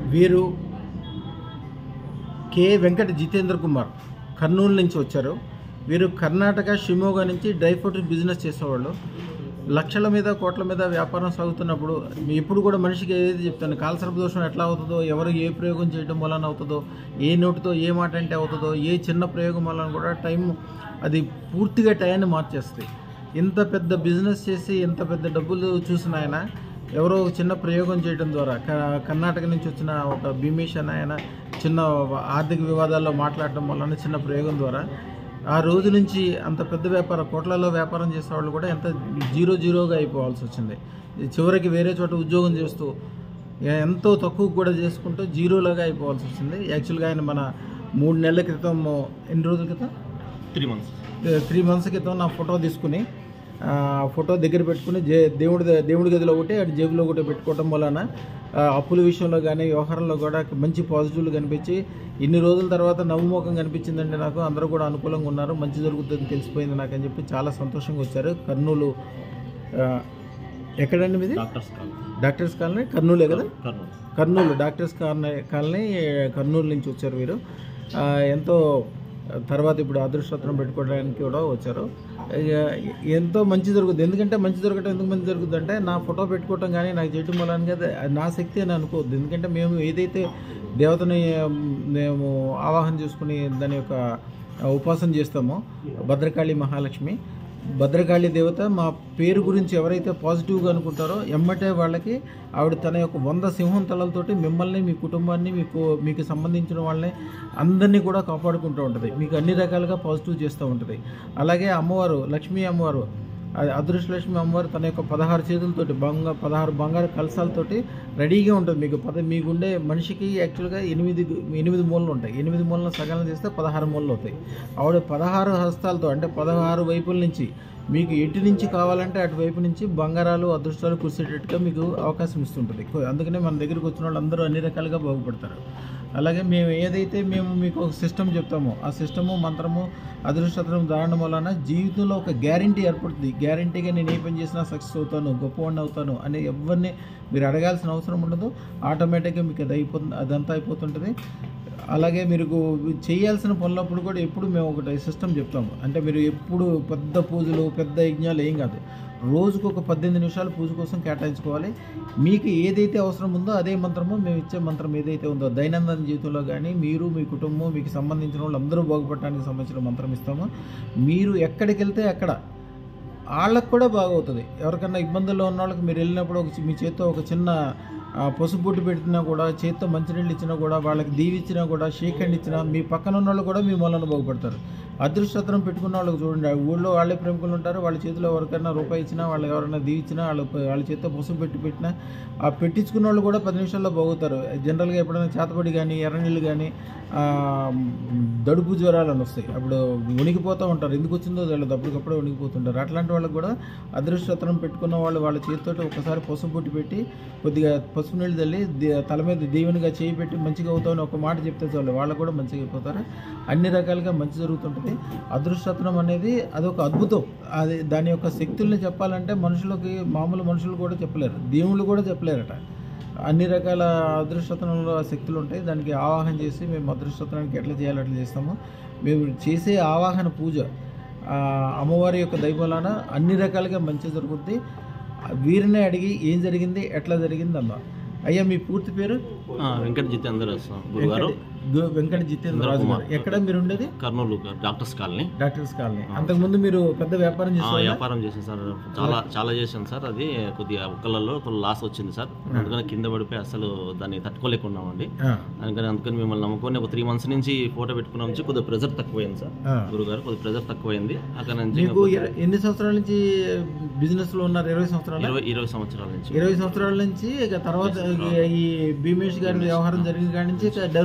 వీరు కె వెంకట జితేంద్ర కుమార్ కర్నూలు నుంచి వచ్చారు వీరు కర్ణాటక షిమోగా నుంచి డ్రై ఫ్రూట్ బిజినెస్ చేసేవాళ్ళు లక్షల మీద కోట్ల మీద వ్యాపారం సాగుతున్నప్పుడు ఇప్పుడు కూడా మనిషికి ఏదైతే చెప్తాను కాలసర్ప దోషం ఎట్లా అవుతుందో ఎవరు ఏ ప్రయోగం చేయడం వలన అవుతుందో ఏ నోటితో ఏ మాట అంటే అవుతుందో ఏ చిన్న ప్రయోగం వలన కూడా టైం అది పూర్తిగా టైంని మార్చేస్తుంది ఇంత పెద్ద బిజినెస్ చేసి ఇంత పెద్ద డబ్బులు చూసిన ఆయన ఎవరో ఒక చిన్న ప్రయోగం చేయడం ద్వారా క- కర్ణాటక నుంచి వచ్చిన ఒక భీమేష్ అనే ఆయన చిన్న ఆర్థిక వివాదాల్లో మాట్లాడటం వలన చిన్న ప్రయోగం ద్వారా ఆ రోజు నుంచి అంత పెద్ద వ్యాపారం కోట్లలో వ్యాపారం చేసే వాళ్ళు కూడా ఎంత జీరో జీరోగా అయిపోవాల్సి వచ్చింది చివరికి వేరే చోట ఉద్యోగం చేస్తూ ఎంతో తక్కువ కూడా చేసుకుంటూ జీరోలాగా అయిపోవాల్సి వచ్చింది యాక్చువల్గా ఆయన మన మూడు నెలల క్రితం ఎన్ని రోజుల క్రితం త్రీ మంత్స్ త్రీ మంత్స్ క్రితం నా ఫోటో తీసుకుని ఆ ఫోటో దగ్గర పెట్టుకుని జే దేవుడి ద- దేవుడి గదిలో ఒకటి అటు జేబులో ఒకటి పెట్టుకోవడం వలన ఆ, అప్పుల విషయంలో కానీ వ్యవహారంలో కూడా మంచి పాజిటివ్లు కనిపించి ఇన్ని రోజుల తర్వాత నవ్వుముఖం కనిపించిందండి నాకు అందరూ కూడా అనుకూలంగా ఉన్నారు మంచి జరుగుతుంది తెలిసిపోయింది నాకు అని చెప్పి చాలా సంతోషంగా వచ్చారు కర్నూలు ఆ, ఎక్కడండి మీది డాక్టర్స్ కాల్ డాక్టర్స్ కాలనీ కర్నూలే కదా Kurnool Kurnool doctors colony colony Kurnool నుంచి వచ్చారు వీరు ఆ, ఎంతో తర్వాత ఇప్పుడు అదృష్టత్రం పెట్టుకోవడానికి కూడా వచ్చారు ఇక ఎంతో మంచి జరుగుతుంది ఎందుకంటే మంచి జరగటం ఎందుకు మంచి జరుగుతుంది అంటే నా ఫోటో పెట్టుకోవటం కానీ నాకు చేయటం వలన అది నా శక్తి అని అనుకోవద్దు ఎందుకంటే మేము ఏదైతే దేవతని మేము ఆవాహన చేసుకుని దాని యొక్క ఉపాసన చేస్తామో భద్రకాళి మహాలక్ష్మి భద్రకాళి దేవత మా పేరు గురించి ఎవరైతే పాజిటివ్గా అనుకుంటారో ఎమ్మటే వాళ్ళకి ఆవిడ తన యొక్క వంద సింహం తలలతోటి మిమ్మల్ని మీ కుటుంబాన్ని మీకు మీకు సంబంధించిన వాళ్ళని అందరినీ కూడా కాపాడుకుంటూ ఉంటుంది మీకు అన్ని రకాలుగా పాజిటివ్ చేస్తూ ఉంటుంది అలాగే అమ్మవారు లక్ష్మీ అమ్మవారు అది అదృష్టలక్ష్మి అమ్మవారు తన యొక్క పదహారు చేతులతోటి బంగ పదహారు బంగారు కలసాలతోటి రెడీగా ఉంటుంది మీకు పద మీకుండే మనిషికి యాక్చువల్గా ఎనిమిది ఎనిమిది మూలలు ఉంటాయి ఎనిమిది మూలను సగం చేస్తే పదహారు మూలలు అవుతాయి ఆవిడ పదహారు హస్తాలతో అంటే పదహారు వైపుల నుంచి మీకు ఎటు నుంచి కావాలంటే అటువైపు నుంచి బంగారాలు అదృష్టాలు కురిసేటట్టుగా మీకు అవకాశం ఇస్తుంటుంది కొ- అందుకనే మన దగ్గరికి వచ్చిన వాళ్ళు అందరూ అన్ని రకాలుగా బాగుపడతారు అలాగే మేము ఏదైతే మేము మీకు ఒక సిస్టమ్ చెప్తామో ఆ సిస్టము మంత్రము అదృష్టం దారడం వలన జీవితంలో ఒక గ్యారంటీ ఏర్పడుతుంది గ్యారంటీగా నేను ఏ పని చేసినా సక్సెస్ అవుతాను గొప్పవాడిని అవుతాను అని ఎవరిని మీరు అడగాల్సిన అవసరం ఉండదు ఆటోమేటిక్గా మీకు అది అయిపోతుంది అదంతా అయిపోతుంటుంది అలాగే మీరు చేయాల్సిన పనులప్పుడు కూడా ఎప్పుడు మేము ఒకటి సిస్టమ్ చెప్తాము అంటే మీరు ఎప్పుడు పెద్ద పూజలు పెద్ద యజ్ఞాలు ఏం కాదు రోజుకు ఒక పద్దెనిమిది నిమిషాలు పూజ కోసం కేటాయించుకోవాలి మీకు ఏదైతే అవసరం ఉందో అదే మంత్రము మేము ఇచ్చే మంత్రం ఏదైతే ఉందో దైనందిన జీవితంలో కానీ మీరు మీ కుటుంబం మీకు సంబంధించిన వాళ్ళు అందరూ బాగుపడటానికి సంబంధించిన మంత్రం ఇస్తాము మీరు ఎక్కడికి వెళ్తే అక్కడ వాళ్ళకు కూడా బాగవుతుంది ఎవరికన్నా ఇబ్బందుల్లో ఉన్న వాళ్ళకి మీరు వెళ్ళినప్పుడు ఒక చి- మీ చేత్తో ఒక చిన్న ఆ, పసుపు బొట్టు పెట్టినా కూడా చేత్తో మంచినీళ్ళు ఇచ్చినా కూడా వాళ్ళకి దీవిచ్చినా కూడా షేక్ హ్యాండ్ ఇచ్చినా మీ పక్కన ఉన్న వాళ్ళు కూడా మీ మూలన బాగుపడతారు అదృష్టత్రం పెట్టుకున్న వాళ్ళకి చూడండి ఆ ఊళ్ళో వాళ్ళే ప్రముఖులు ఉంటారు వాళ్ళ చేతిలో ఎవరికైనా రూపాయి ఇచ్చినా వాళ్ళు ఎవరైనా దీవిచ్చినా వాళ్ళ వాళ్ళ చేత్తో పసుపు పెట్టి పెట్టినా ఆ పెట్టించుకున్న వాళ్ళు కూడా పది నిమిషాల్లో బాగుతారు జనరల్గా ఎప్పుడైనా చేతపడి కానీ ఎర్రనీళ్ళు కానీ ఆ, దడుపు జ్వరాలు అని వస్తాయి అప్పుడు ఉనికిపోతూ ఉంటారు ఎందుకు వచ్చిందో తెలియదు అప్పటికప్పుడే ఉనికిపోతుంటారు అట్లాంటి వాళ్ళకి కూడా అదృష్టత్రం పెట్టుకున్న వాళ్ళు వాళ్ళ చేతితో ఒకసారి పసుపు పుట్టి పెట్టి కొద్దిగా పసుపు నీళ్ళు తల్లి ది- తల మీద దీవెనగా చేయి పెట్టి మంచిగా అవుతామని ఒక మాట చెప్తే చాలు వాళ్ళకు కూడా మంచిగా అయిపోతారు అన్ని రకాలుగా మంచి జరుగుతుంటుంది అదృష్టత్నం అనేది అదొక అద్భుతం అది దాని యొక్క శక్తుల్ని చెప్పాలంటే మనుషులకి మామూలు మనుషులు కూడా చెప్పలేరు దేవుళ్ళు కూడా చెప్పలేరట అన్ని రకాల అదృష్టత్వంలో శక్తులు ఉంటాయి దానికి ఆవాహన చేసి మేము అదృష్టత్వానికి ఎట్లా చేయాలో అట్లా చేస్తాము మేము చేసే ఆవాహన పూజ ఆ, అమ్మవారి యొక్క దైవలాన అన్ని రకాలుగా మంచి జరుగుద్ది వీరినే అడిగి ఏం జరిగింది ఎట్లా జరిగింది అమ్మ అయ్యా మీ పూర్తి పేరు వెంకట జితేందర్ గురుగారు గు- వెంకట జితేంద్ర రాజు గారు ఎక్కడ మీరు ఉండేది Kurnool doctors colony doctors colony అంతకుముందు మీరు పెద్ద వ్యాపారం ఆ, చేసేవాళ్ళా? వ్యాపారం చేశాను సార్ చాలా చాలా చేశాను సార్ అది కొద్దిగా ఒక్కళ్ళలో లాస్ వచ్చింది సార్ అందుకని కింద పడిపోయి అసలు దాన్ని తట్టుకోలేకున్నామండి ఆ, అందుకని అందుకని మిమ్మల్ని నమ్ముకొని ఒక త్రీ మంత్స్ నుంచి ఫోటో పెట్టుకున్న నుంచి కొద్దిగా ప్రెజర్ తక్కువైంది సార్ ఆ. గురుగారు కొద్దిగా ప్రెజర్ తక్కువైంది అక్కడ నుంచి మీకు ఎ- ఎన్ని సంవత్సరాల నుంచి బిజినెస్ లో ఉన్నారు ఇరవై సంవత్సరాలు ఇరవై ఇరవై సంవత్సరాల నుంచి ఇరవై సంవత్సరాల నుంచి ఇక తర్వాత ఈ భీమేష్ గారి వ్యవహారం జరిగిన కాడి నుంచి ఇక డౌన్ లోకి వెళ్ళిపోయారు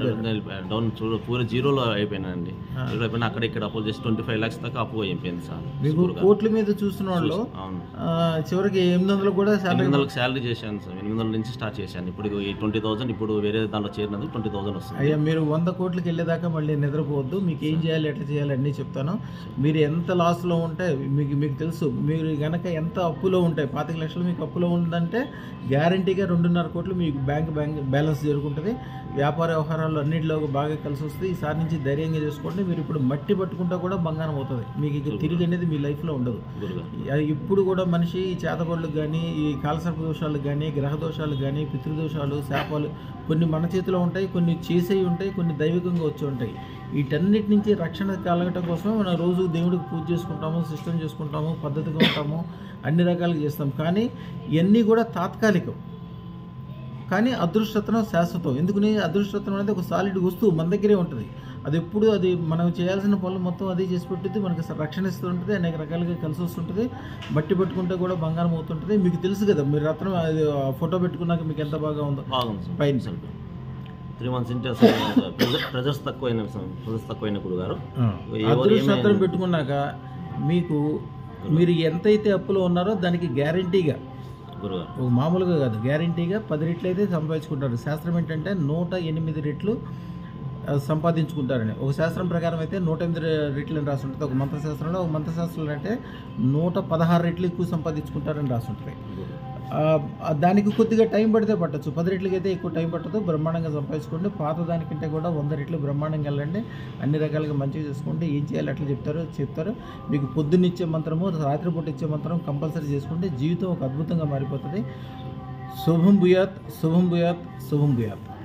వెళ్ళిపోయారు డౌన్ చూడ పూర జీరోలో అయిపోయినానండి ఆ. జీరో అయిపోయినా అక్కడ ఇక్కడ అప్పు చేసి ట్వంటీ ఫైవ్ ల్యాక్స్ దాకా అప్పు అయిపోయింది సార్ మీకు కోట్ల మీద చూస్తున్న వాళ్ళు అవును ఆ, చివరికి ఎనిమిది వందలు కూడా ఎనిమిది శాలరీ వందలకు శాలరీ చేశాను సార్ ఎనిమిది వందల నుంచి స్టార్ట్ చేశాను ఇప్పుడు ఈ ట్వంటీ థౌసండ్ ఇప్పుడు వేరే దాంట్లో చేరినందుకు ట్వంటీ థౌసండ్ వస్తుంది అయ్యా మీరు వంద కోట్లకి వెళ్ళేదాకా మళ్ళీ నిద్రపోవద్దు మీకు ఏం చేయాలి ఎట్లా చేయాలి అన్నీ చెప్తాను మీరు ఎంత లాస్లో ఉంటే మీకు మీకు తెలుసు మీరు గనక ఎంత అప్పులో ఉంటాయి పాతిక లక్షలు మీకు అప్పులో ఉందంటే గ్యారంటీగా రెండున్నర కోట్లు మీకు బ్యాంక్ బ్యాంక్ బ్యాలెన్స్ జరుగుతుంది వ్యాపార వ్యవహారాలు అన్నింటిలో బాగా కలిసి వస్తుంది ఈసారి నుంచి ధైర్యంగా చేసుకోండి మీరు ఇప్పుడు మట్టి పట్టుకుంటా కూడా బంగారం అవుతుంది మీకు ఇక తిరిగి అనేది మీ లైఫ్లో ఉండదు గురుగారు అది ఇప్పుడు కూడా మనిషి ఈ చేతబడులకు కానీ ఈ కాలసర్ప దోషాలకు కానీ గ్రహ దోషాలకు కానీ పితృదోషాలు శాపాలు కొన్ని మన చేతిలో ఉంటాయి కొన్ని చేసేవి ఉంటాయి కొన్ని దైవికంగా వచ్చి ఉంటాయి వీటన్నిటి నుంచి రక్షణ కలగటం కోసం మనం రోజు దేవుడికి పూజ చేసుకుంటాము సిస్టమ్ చేసుకుంటాము పద్ధతిగా ఉంటాము అన్ని రకాలుగా చేస్తాం కానీ ఇవన్నీ కూడా తాత్కాలికం కానీ అదృష్టత్వం శాశ్వతం ఎందుకని అదృష్టత్వం అనేది ఒక సాలిడ్ వస్తువు మన దగ్గరే ఉంటుంది అది ఎప్పుడు అది మనం చేయాల్సిన పనులు మొత్తం అదే చేసి పెట్టుద్ది మనకి స- రక్షణ ఇస్తూ ఉంటుంది అనేక రకాలుగా కలిసి వస్తుంటుంది బట్టి పెట్టుకుంటే కూడా బంగారం అవుతుంటుంది మీకు తెలుసు కదా మీరు రత్నం అది ఆ ఫోటో పెట్టుకున్నాక మీకు ఎంత బాగా ఉందో బాగుంది సార్ పైన సార్ త్రీ మంత్స్ ఇంటే అసలు ప్రెజర్స్ తక్కువైన ప్రెజర్స్ తక్కువైన గురుగారు ఎవరు అదృష్టత్వం ఏమైనా- పెట్టుకున్నాక మీకు మీరు ఎంతైతే అప్పులో ఉన్నారో దానికి గ్యారంటీగా గురుగారు ఒక మామూలుగా కాదు గ్యారంటీగా పది రెట్లు అయితే సంపాదించుకుంటారు శాస్త్రం ఏంటంటే నూట ఎనిమిది రెట్లు ఆ, సంపాదించుకుంటారని ఒక శాస్త్రం ప్రకారం అయితే నూట ఎనిమిది రె- రెట్లు అని రాసి ఉంటుంది ఒక మంత్రశాస్త్రంలో ఒక మంత్రశాస్త్రంలో అంటే నూట పదహారు రెట్లు ఎక్కువ సంపాదించుకుంటారని రాసి ఉంటుంది ఆ, ఆ, దానికి కొద్దిగా టైం పడితే పట్టచ్చు పది రెట్లకి అయితే ఎక్కువ టైం పట్టదు బ్రహ్మాండంగా సంపాదించుకోండి పాత దానికంటే కూడా వంద రెట్లు బ్రహ్మాండంగా వెళ్ళండి అన్ని రకాలుగా మంచిగా చేసుకోండి ఏం చేయాలి అట్లా చెప్తారు చెప్తారు మీకు పొద్దున్నిచ్చే మంత్రము రాత్రిపూట ఇచ్చే మంత్రం కంపల్సరీ చేసుకుంటే జీవితం ఒక అద్భుతంగా మారిపోతుంది శుభం భూయాత్ శుభం భూయాత్ శుభం భూయాత్